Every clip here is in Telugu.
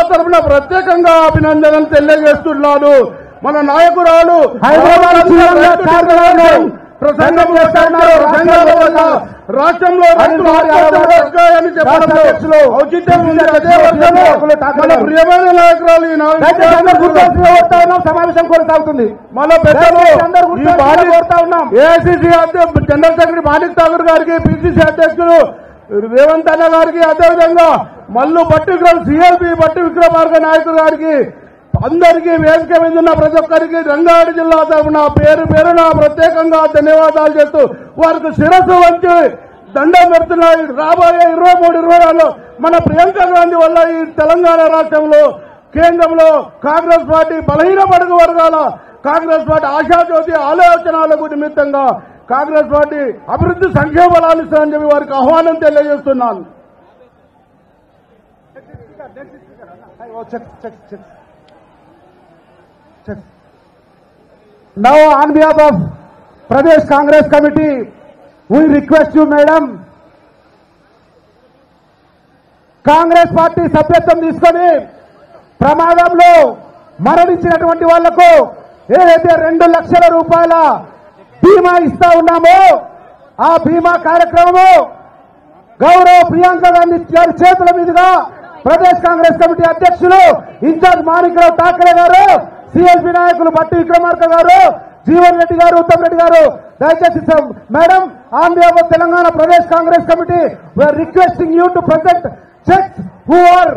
తరఫున ప్రత్యేకంగా అభినందనలు తెలియజేస్తున్నాను మన నాయకురాలు హైదరాబాద్ శ్రీలంక కార్యక్రమం ప్రసంగం చేస్తున్నారు సంఘాల వల్ల రాష్ట్రంలో రైతులు ఆత్మహత్యలు తగ్గాయని చెప్పడంలో ఔచిత్యం ఉంది అదే వర్గంలో మన ప్రియమైన నాయకురాలు ఈ దయచేసి అందరూ నాలుగు కూర్చోవలసిందిగా కోరుతా ఉన్నాం సమావేశం కొనసాగుతుంది మన పెద్దలు దయచేసి అందరూ ఈ కూర్చోవలసిందిగా బాలిక కోరుతా ఉన్నాం ఏఐసిసి అధ్యక్షుడు జనరల్ సెక్రటరీ మాణిక్ ఠాకూర్ గారికి పిసిసి అధ్యక్షుడు రేవంత్ అన్న గారికి అదేవిధంగా మల్లు భట్టి విక్రమ్ సిఎల్పి భట్టి విక్రమార్క నాయకుడు గారికి అందరికీ వేదిక మీద ఉన్న ప్రతి ఒక్కరికి రంగారెడ్డి జిల్లా తరఫున పేరు పేరున ప్రత్యేకంగా ధన్యవాదాలు చేస్తూ వారికి శిరస్సు వంచి దండం పెడుతున్నాయి రాబోయే ఇరవై మూడు ఇరవై నాలుగులో మన ప్రియాంక గాంధీ వల్ల ఈ తెలంగాణ రాష్ట్రంలో కేంద్రంలో కాంగ్రెస్ పార్టీ బలహీన పడుగు వర్గాల కాంగ్రెస్ పార్టీ ఆశాజ్యోతి ఆలోచనలకు నిమిత్తంగా కాంగ్రెస్ పార్టీ అభివృద్ధి సంక్షేమ బలాన్ని ఇస్తారని చెప్పి వారికి ఆహ్వానం తెలియజేస్తున్నాను Now on behalf of Pradesh Congress Committee, we request you madam, Congress party సభ్యత్వం తీసుకొని ప్రమాదంలో మరణించినటువంటి వాళ్లకు ఏదైతే రెండు లక్షల రూపాయల బీమా ఇస్తా ఉన్నామో ఆ బీమా కార్యక్రమము గౌరవ ప్రియాంక గాంధీ గారి చేతుల మీదుగా ప్రదేశ్ కాంగ్రెస్ కమిటీ అధ్యక్షులు ఇన్ఛార్జ్ మాణిక్రావు ఠాకరే గారు సిఎల్పి నాయకులు బట్టి విక్రమార్క గారు జీవన్ రెడ్డి గారు ఉత్తమ్ రెడ్డి గారు దయచేసి సం- madam on behalf of Telangana Pradesh Congress committee we are requesting you to present cheques who are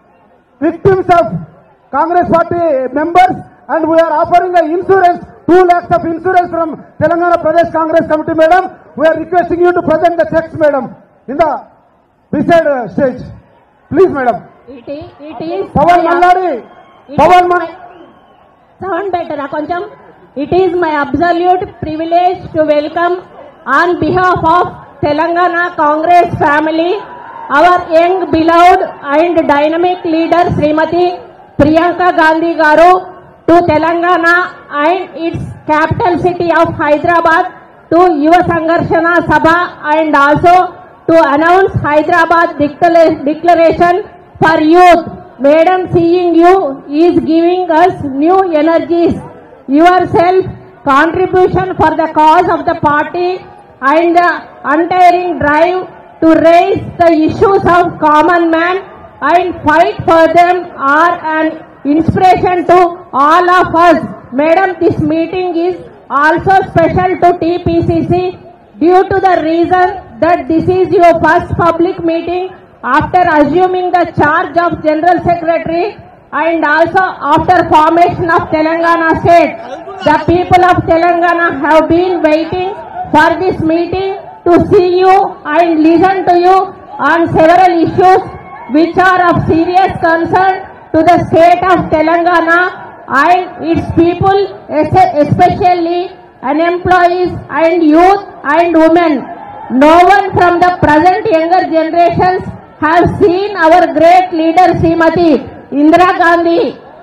victims of Congress party members and we are offering a insurance, 2 lakhs of insurance from Telangana Pradesh Congress Committee, madam. We are requesting you to present the checks, madam, in the beside uh, stage. Please, madam. It is, it is. Pawan Malladi, It Pawan is Ma- my- Sound better, కొంచెం It is my absolute privilege to welcome on behalf of Telangana Congress family our young beloved and dynamic leader Srimati Priyanka Gandhi Garu to Telangana and its capital city of Hyderabad to Yuva Sangarshana Sabha and also to announce Hyderabad declara- declaration for youth. Madam, seeing you is giving us new energies. Yourself contribution for the cause of the party and the untiring drive to raise the issues of common man and fight for them are an inspiration to all of us. Madam, this meeting is also special to TPCC due to the reason that this is your first public meeting after assuming the charge of General Secretary and also after formation of Telangana state. The people of Telangana have been waiting for this meeting to see you and listen to you on several issues which are of serious concern to the state of Telangana and its people, es- especially unemployees and youth and women. No one from the present younger generations have seen our great leader Srimati Indira Gandhi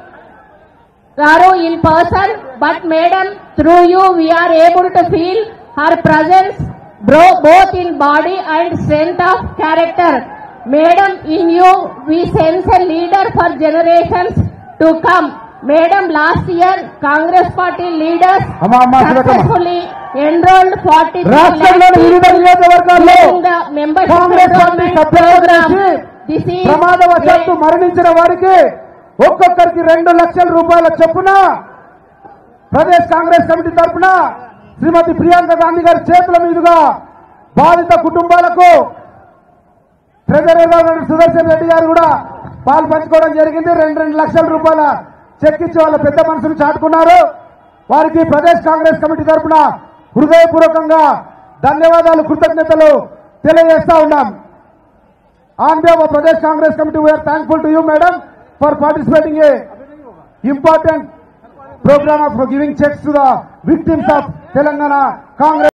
Garu in person, but madam, through you we are able to feel her presence bro- both in body and strength of character. Madam, in you we sense a leader for generations to come. Madam, last year Congress party leaders అమ్మా, అమ్మా, శివకమ్మ. successfully enrolled 43 రాష్ట్రంలోని వివిధ నియోజకవర్గాల్లో during the membership Congress party enrollment సభ్యత్వం program. చేసి This is ప్రమాదవశాత్తు మరణించిన వారికి ఒక్కొక్కరికి రెండు లక్షల రూపాయల చొప్పున ప్రదేశ్ కాంగ్రెస్ కమిటీ తరఫున శ్రీమతి ప్రియాంక గాంధీ గారి చేతుల మీదుగా బాధిత కుటుంబాలకు ట్రెజరర్ సుదర్శన్ రెడ్డి గారు కూడా పాలు పంచుకోవడం జరిగింది రెండు రెండు లక్షల రూపాయల చెక్ ఇచ్చి వాళ్ళ పెద్ద మనసును చాటుకున్నారు వారికి ప్రదేశ్ కాంగ్రెస్ కమిటీ తరఫున హృదయపూర్వకంగా ధన్యవాదాలు కృతజ్ఞతలు తెలియజేస్తా ఉన్నాం On behalf of Pradesh Congress Committee, we are thankful to you, madam, for participating a important program of giving checks to the victims of Telangana Congress.